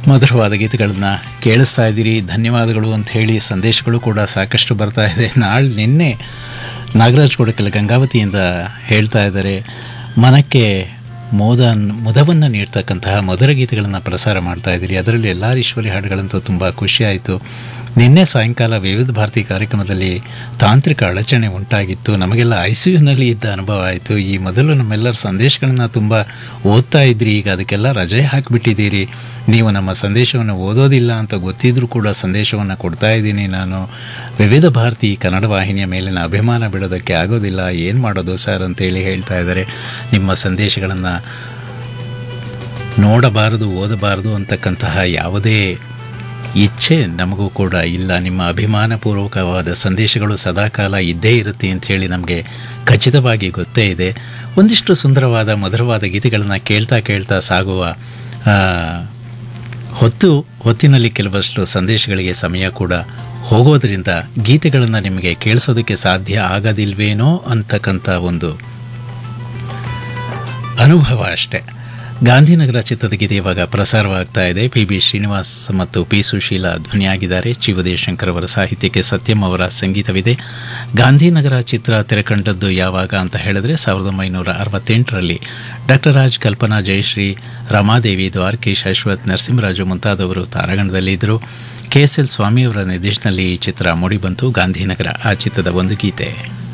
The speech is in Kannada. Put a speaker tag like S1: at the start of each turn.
S1: ಮಧುರವಾದ ಗೀತೆಗಳನ್ನು ಕೇಳಿಸ್ತಾ ಇದ್ದೀರಿ ಧನ್ಯವಾದಗಳು ಅಂತ ಹೇಳಿ ಸಂದೇಶಗಳು ಕೂಡ ಸಾಕಷ್ಟು ಬರ್ತಾ ಇದೆ ನಾಳೆ ನಿನ್ನೆ ನಾಗರಾಜ್ ಕೊಡಕಲ್ ಗಂಗಾವತಿಯಿಂದ ಹೇಳ್ತಾ ಇದ್ದಾರೆ ಮನಕ್ಕೆ ಮೋದ ಮುದವನ್ನು ನೀಡ್ತಕ್ಕಂತಹ ಮಧುರ ಗೀತೆಗಳನ್ನು ಪ್ರಸಾರ ಮಾಡ್ತಾ ಇದ್ದೀರಿ ಅದರಲ್ಲಿ ಎಲ್ಲ ಈಶ್ವರಿ ಹಾಡುಗಳಂತೂ ತುಂಬ ಖುಷಿಯಾಯಿತು ನಿನ್ನೆ ಸಾಯಂಕಾಲ ವಿವಿಧ ಭಾರತಿ ಕಾರ್ಯಕ್ರಮದಲ್ಲಿ ತಾಂತ್ರಿಕ ಅಡಚಣೆ ಉಂಟಾಗಿತ್ತು ನಮಗೆಲ್ಲ ಐ ಸಿ ಯುನಲ್ಲಿ ಇದ್ದ ಅನುಭವ ಆಯಿತು ಈ ಮೊದಲು ನಮ್ಮೆಲ್ಲರ ಸಂದೇಶಗಳನ್ನು ತುಂಬ ಓದ್ತಾ ಇದ್ರಿ ಈಗ ಅದಕ್ಕೆಲ್ಲ ರಜೆ ಹಾಕಿಬಿಟ್ಟಿದ್ದೀರಿ ನೀವು ನಮ್ಮ ಸಂದೇಶವನ್ನು ಓದೋದಿಲ್ಲ ಅಂತ ಗೊತ್ತಿದ್ರೂ ಕೂಡ ಸಂದೇಶವನ್ನು ಕೊಡ್ತಾ ಇದ್ದೀನಿ ನಾನು ವಿವಿಧ ಭಾರತಿ ಕನ್ನಡ ವಾಹಿನಿಯ ಮೇಲಿನ ಅಭಿಮಾನ ಬಿಡೋದಕ್ಕೆ ಆಗೋದಿಲ್ಲ ಏನು ಮಾಡೋದು ಸರ್ ಅಂತೇಳಿ ಹೇಳ್ತಾ ಇದ್ದಾರೆ ನಿಮ್ಮ ಸಂದೇಶಗಳನ್ನು ನೋಡಬಾರದು ಓದಬಾರದು ಅಂತಕ್ಕಂತಹ ಯಾವುದೇ ಇಚ್ಛೆ ನಮಗೂ ಕೂಡ ಇಲ್ಲ ನಿಮ್ಮ ಅಭಿಮಾನಪೂರ್ವಕವಾದ ಸಂದೇಶಗಳು ಸದಾಕಾಲ ಇದ್ದೇ ಇರುತ್ತೆ ಅಂತ ಹೇಳಿ ನಮಗೆ ಖಚಿತವಾಗಿ ಗೊತ್ತೇ ಇದೆ ಒಂದಿಷ್ಟು ಸುಂದರವಾದ ಮಧುರವಾದ ಗೀತೆಗಳನ್ನು ಕೇಳ್ತಾ ಕೇಳ್ತಾ ಸಾಗುವ ಆ, ಹೊತ್ತು ಹೊತ್ತಿನಲ್ಲಿ ಕೆಲವಷ್ಟು ಸಂದೇಶಗಳಿಗೆ ಸಮಯ ಕೂಡ ಹೋಗೋದ್ರಿಂದ ಗೀತೆಗಳನ್ನು ನಿಮಗೆ ಕೇಳಿಸೋದಕ್ಕೆ ಸಾಧ್ಯ ಆಗೋದಿಲ್ವೇನೋ ಅಂತಕ್ಕಂಥ ಒಂದು ಅನುಭವ ಅಷ್ಟೆ ಗಾಂಧಿನಗರ ಚಿತ್ರದ ಗೀತೆ ಇವಾಗ ಪ್ರಸಾರವಾಗ್ತಾ ಇದೆ ಪಿ ಬಿ ಶ್ರೀನಿವಾಸ್ ಮತ್ತು ಪಿ ಸುಶೀಲಾ ಧ್ವನಿಯಾಗಿದ್ದಾರೆ ಜೀವದೇ ಶಂಕರ್ ಅವರ ಸಾಹಿತ್ಯಕ್ಕೆ ಸತ್ಯಂ ಅವರ ಸಂಗೀತವಿದೆ ಗಾಂಧಿನಗರ ಚಿತ್ರ ತೆರೆಕಂಡದ್ದು ಯಾವಾಗ ಅಂತ ಹೇಳಿದ್ರೆ ಸಾವಿರದ ಒಂಬೈನೂರ ಅರವತ್ತೆಂಟರಲ್ಲಿ ಡಾಕ್ಟರ್ ರಾಜ್ ಕಲ್ಪನಾ ಜಯಶ್ರೀ ರಮಾದೇವಿ ದ್ವಾರಕೀಶ್ ಅಶ್ವಥ್ ನರಸಿಂಹರಾಜು ಮುಂತಾದವರು ತಾರಾಗಣದಲ್ಲಿದ್ದರು ಕೆ ಎಸ್ ಎಲ್ ಸ್ವಾಮಿಯವರ ನಿರ್ದೇಶನದಲ್ಲಿ ಈ ಚಿತ್ರ ಮೂಡಿಬಂತು ಗಾಂಧಿನಗರ ಆ ಚಿತ್ರದ ಒಂದು ಗೀತೆ